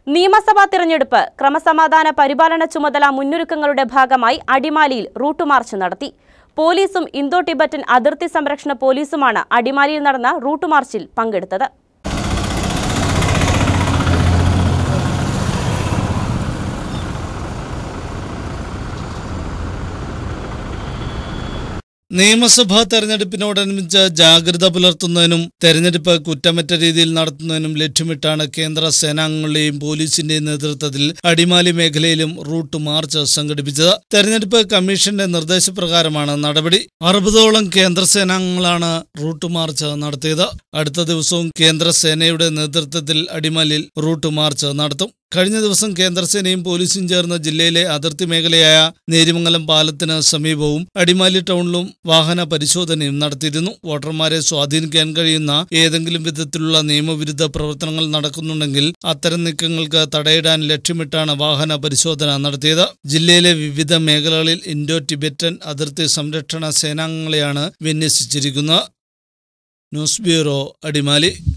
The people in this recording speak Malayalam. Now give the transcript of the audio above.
നിയമസഭാ തിരഞ്ഞെടുപ്പ് ക്രമസമാധാന പരിപാലന ചുമതല മുന്നൊരുക്കങ്ങളുടെ ഭാഗമായി അടിമാലിയിൽ റൂട്ട് മാർച്ച് നടത്തി പോലീസും ഇന്തോ ടിബറ്റൻ അതിർത്തി സംരക്ഷണ പോലീസുമാണ് അടിമാലിയിൽ നടന്ന റൂട്ട് മാർച്ചിൽ പങ്കെടുത്തത് നിയമസഭാ തെരഞ്ഞെടുപ്പിനോടനുബന്ധിച്ച് ജാഗ്രത പുലർത്തുന്നതിനും തെരഞ്ഞെടുപ്പ് കുറ്റമറ്റ രീതിയിൽ നടത്തുന്നതിനും ലക്ഷ്യമിട്ടാണ് കേന്ദ്ര സേനാംഗങ്ങളുടെയും പോലീസിന്റെയും നേതൃത്വത്തിൽ അടിമാലി മേഖലയിലും റൂട്ട് മാർച്ച് സംഘടിപ്പിച്ചത് തെരഞ്ഞെടുപ്പ് കമ്മീഷന്റെ നിർദ്ദേശപ്രകാരമാണ് നടപടി അറുപതോളം കേന്ദ്ര സേനാംഗങ്ങളാണ് റൂട്ട് മാർച്ച് നടത്തിയത് അടുത്ത ദിവസവും കേന്ദ്ര സേനയുടെ നേതൃത്വത്തിൽ അടിമാലിയിൽ റൂട്ട് മാർച്ച് നടത്തും കഴിഞ്ഞ ദിവസം കേന്ദ്രസേനയും പോലീസും ചേർന്ന് ജില്ലയിലെ അതിർത്തി മേഖലയായ നേരിമംഗലം പാലത്തിന് സമീപവും അടിമാലി ടൗണിലും വാഹന പരിശോധനയും നടത്തിയിരുന്നു വോട്ടർമാരെ സ്വാധീനിക്കാൻ കഴിയുന്ന ഏതെങ്കിലും വിധത്തിലുള്ള നിയമവിരുദ്ധ പ്രവർത്തനങ്ങൾ നടക്കുന്നുണ്ടെങ്കിൽ അത്തരം നീക്കങ്ങൾക്ക് തടയിടാൻ ലക്ഷ്യമിട്ടാണ് വാഹന പരിശോധന നടത്തിയത് ജില്ലയിലെ വിവിധ മേഖലകളിൽ ഇൻഡോ ടിബറ്റൻ അതിർത്തി സംരക്ഷണ സേനാംഗങ്ങളെയാണ് വിന്യസിച്ചിരിക്കുന്നത് ന്യൂസ് ബ്യൂറോ അടിമാലി